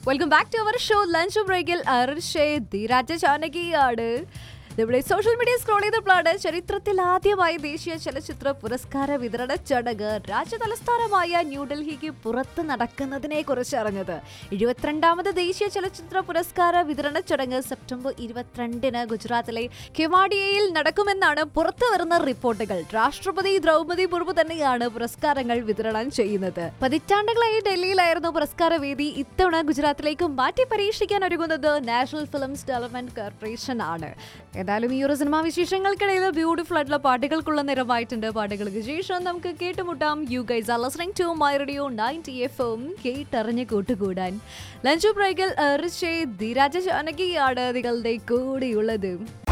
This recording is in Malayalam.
welcome back to our show lunch ബ്രേക്കിൽ അർഷേ ധീരാജ ചാനകിയാണ് നമ്മുടെ സോഷ്യൽ മീഡിയ സ്ക്രോൾ ചെയ്തപ്പോഴാണ് ചരിത്രത്തിൽ ആദ്യമായി ദേശീയ ചലച്ചിത്ര പുരസ്കാര വിതരണ ചടങ്ങ് രാജ്യ തലസ്ഥാനമായ ന്യൂഡൽഹിക്ക് പുറത്ത് നടക്കുന്നതിനെ കുറിച്ച് അറിഞ്ഞത് എഴുപത്തിരണ്ടാമത് ദേശീയ ചലച്ചിത്ര പുരസ്കാര വിതരണ ചടങ്ങ് സെപ്റ്റംബർ ഇരുപത്തിരണ്ടിന് ഗുജറാത്തിലെ കെവാഡിയയിൽ നടക്കുമെന്നാണ് പുറത്തു വരുന്ന റിപ്പോർട്ടുകൾ രാഷ്ട്രപതി ദ്രൗപദി മുർമു തന്നെയാണ് പുരസ്കാരങ്ങൾ വിതരണം ചെയ്യുന്നത് പതിറ്റാണ്ടുകളായി ഡൽഹിയിലായിരുന്നു പുരസ്കാര വേദി ഇത്തവണ ഗുജറാത്തിലേക്ക് മാറ്റി പരീക്ഷിക്കാൻ ഒരുങ്ങുന്നത് നാഷണൽ ഫിലിംസ് ഡെവലപ്മെന്റ് കോർപ്പറേഷൻ ആണ് ഏതായാലും ഈ ഒരു സിനിമാ വിശേഷങ്ങൾക്കിടയിൽ ബ്യൂട്ടിഫുൾ ആയിട്ടുള്ള പാട്ടുകൾക്കുള്ള നിറമായിട്ടുണ്ട് പാട്ടുകൾക്ക് ശേഷം നമുക്ക് കേട്ടുമുട്ടാം you guys are listening to my radio ninety F M കേട്ടറിഞ്ഞ് കൂട്ടുകൂടാൻ ലഞ്ച് ബ്രേക്കിൽ ഋഷേ ധീരാജ ജാനകിയാണ് നിങ്ങളുടെ കൂടെയുള്ളത്